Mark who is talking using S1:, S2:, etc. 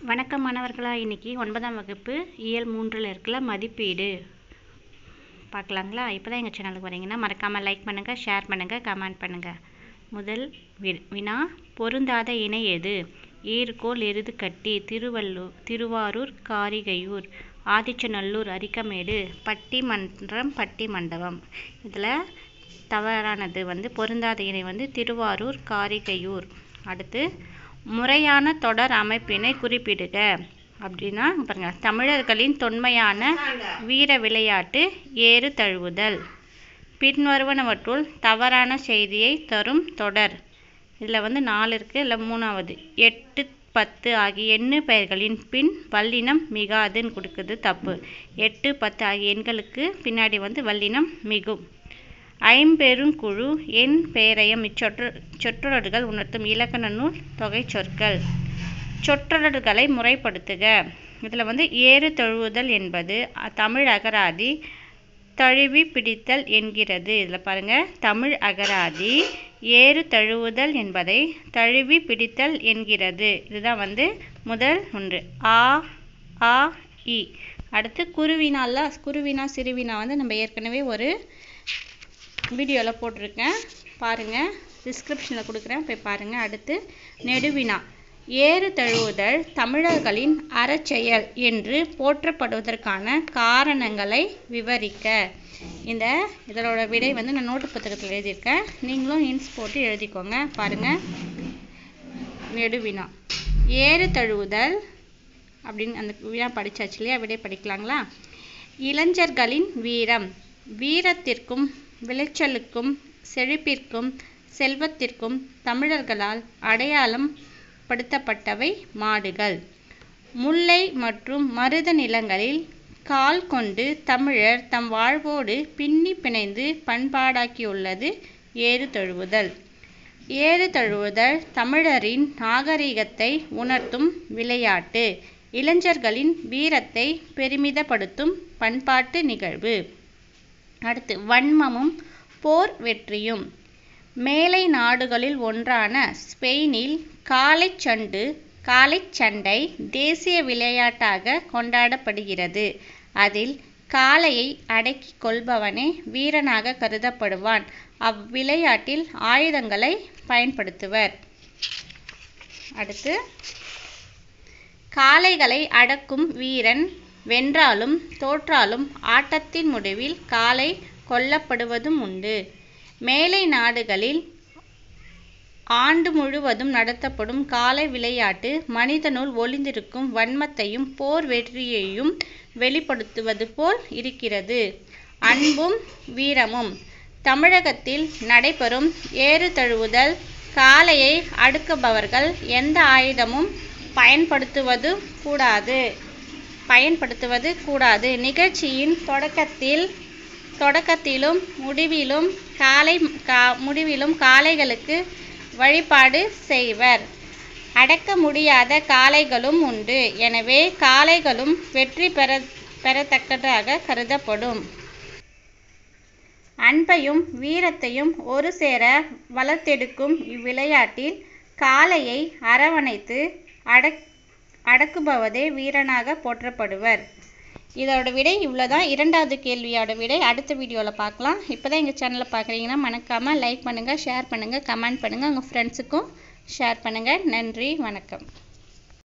S1: வணக்கம் மாணவர்களா இன்னைக்கு ஒன்பதாம் வகுப்பு இயல் மூன்றில் இருக்கல மதிப்பீடு பார்க்கலாங்களா இப்போ தான் எங்கள் சேனலுக்கு வரீங்கன்னா மறக்காமல் லைக் பண்ணுங்கள் ஷேர் பண்ணுங்கள் கமெண்ட் பண்ணுங்கள் முதல் வி வினா பொருந்தாத இணை எது ஈர்கோல் எருது கட்டி திருவள்ளூர் திருவாரூர் காரிகையூர் ஆதிச்சநல்லூர் அரிக்கமேடு பட்டிமன்றம் பட்டி மண்டபம் இதில் தவறானது வந்து பொருந்தாத இணை வந்து திருவாரூர் காரிகையூர் அடுத்து முறையான தொடர் அமைப்பினை குறிப்பிடுக அப்படின்னா பாருங்க தமிழர்களின் தொன்மையான வீர விளையாட்டு ஏறு தழுவுதல் பின்வருவனவற்றுள் தவறான செய்தியை தரும் தொடர் இதில் வந்து நாலு இருக்குது இல்லை மூணாவது எட்டு பத்து ஆகிய எண்ணு பெயர்களின் பின் வல்லினம் மிகாதுன்னு கொடுக்குது தப்பு எட்டு பத்து ஆகிய எண்களுக்கு பின்னாடி வந்து வல்லினம் மிகும் ஐம்பெருங்குழு எண் பெயரையம் இச்சொற்று சொற்றொடர்கள் உணர்த்தும் இலக்கண நூல் தொகை சொற்கள் சொற்றொடர்களை முறைப்படுத்துக இதில் வந்து ஏறு தழுவுதல் என்பது அ- தமிழ் அகராதி தழுவி பிடித்தல் என்கிறது இதில் பாருங்கள் தமிழ் அகராதி ஏறு தழுவுதல் என்பதை தழுவி பிடித்தல் என்கிறது இதுதான் வந்து முதல் ஒன்று ஆ ஆ இ அடுத்து குருவினால குருவினா சிறுவினா வந்து நம்ம ஏற்கனவே ஒரு வீடியோவில் போட்டிருக்கேன் பாருங்கள் டிஸ்கிரிப்ஷனில் கொடுக்குறேன் போய் பாருங்கள் அடுத்து நெடுவினா ஏறு தழுவுதல் தமிழர்களின் அறச்செயல் என்று போற்றப்படுவதற்கான காரணங்களை விவரிக்க இந்த இதனோட விடை வந்து நான் நோட்டு புத்தகத்தில் எழுதியிருக்கேன் நீங்களும் இன்ஸ் போட்டு எழுதிக்கோங்க பாருங்கள் நெடுவினா ஏறு தழுவுதல் அப்படின்னு அந்த வினா படிச்சாச்சு இல்லையா விடை படிக்கலாங்களா இளைஞர்களின் வீரம் வீரத்திற்கும் விளைச்சலுக்கும் செழிப்பிற்கும் செல்வத்திற்கும் தமிழர்களால் அடையாளம் படுத்தப்பட்டவை மாடுகள் முல்லை மற்றும் மருத நிலங்களில் கால் கொண்டு தமிழர் தம் வாழ்வோடு பின்னி பிணைந்து பண்பாடாக்கியுள்ளது ஏறு தழுவுதல் ஏறு தழுவுதல் தமிழரின் நாகரிகத்தை உணர்த்தும் விளையாட்டு இளைஞர்களின் வீரத்தை பெருமிதப்படுத்தும் பண்பாட்டு நிகழ்வு அடுத்து வன்மமும் போர் வெற்றியும் மேலை நாடுகளில் ஒன்றான ஸ்பெயினில் காளைச்சண்டு காளைச்சண்டை தேசிய விளையாட்டாக கொண்டாடப்படுகிறது அதில் காளையை அடக்கி கொள்பவனே வீரனாக கருதப்படுவான் அவ்விளையாட்டில் ஆயுதங்களை பயன்படுத்துவர் அடுத்து காளைகளை அடக்கும் வீரன் வென்றாலும் தோற்றாலும் ஆட்டத்தின் முடிவில் காளை கொல்லப்படுவதும் உண்டு மேலை நாடுகளில் ஆண்டு முழுவதும் நடத்தப்படும் காளை விளையாட்டு மனிதனுள் ஒளிந்திருக்கும் வன்மத்தையும் போர் வெற்றியையும் வெளிப்படுத்துவது போல் இருக்கிறது அன்பும் வீரமும் தமிழகத்தில் நடைபெறும் ஏறு தழுவுதல் காளையை அடுக்குபவர்கள் எந்த ஆயுதமும் பயன்படுத்துவது கூடாது பயன்படுத்துவது கூடாது நிகழ்ச்சியின் தொடக்கத்தில் தொடக்கத்திலும் முடிவிலும் காலை கா முடிவிலும் காளைகளுக்கு வழிபாடு செய்வர் அடக்க முடியாத காளைகளும் உண்டு எனவே காளைகளும் வெற்றி பெற பெறத்தக்கதாக கருதப்படும் அன்பையும் வீரத்தையும் ஒரு சேர வளர்த்தெடுக்கும் இவ்விளையாட்டில் காளையை அரவணைத்து அடக் அடக்குபவதே வீரனாக போற்றப்படுவர் இதோட விடை இவ்வளோதான் இரண்டாவது கேள்வியோட விடை அடுத்த வீடியோவில் பார்க்கலாம் இப்போ தான் எங்கள் சேனலை பார்க்குறீங்கன்னா மறக்காமல் லைக் பண்ணுங்கள் ஷேர் பண்ணுங்கள் கமெண்ட் பண்ணுங்கள் உங்கள் ஃப்ரெண்ட்ஸுக்கும் ஷேர் பண்ணுங்கள் நன்றி வணக்கம்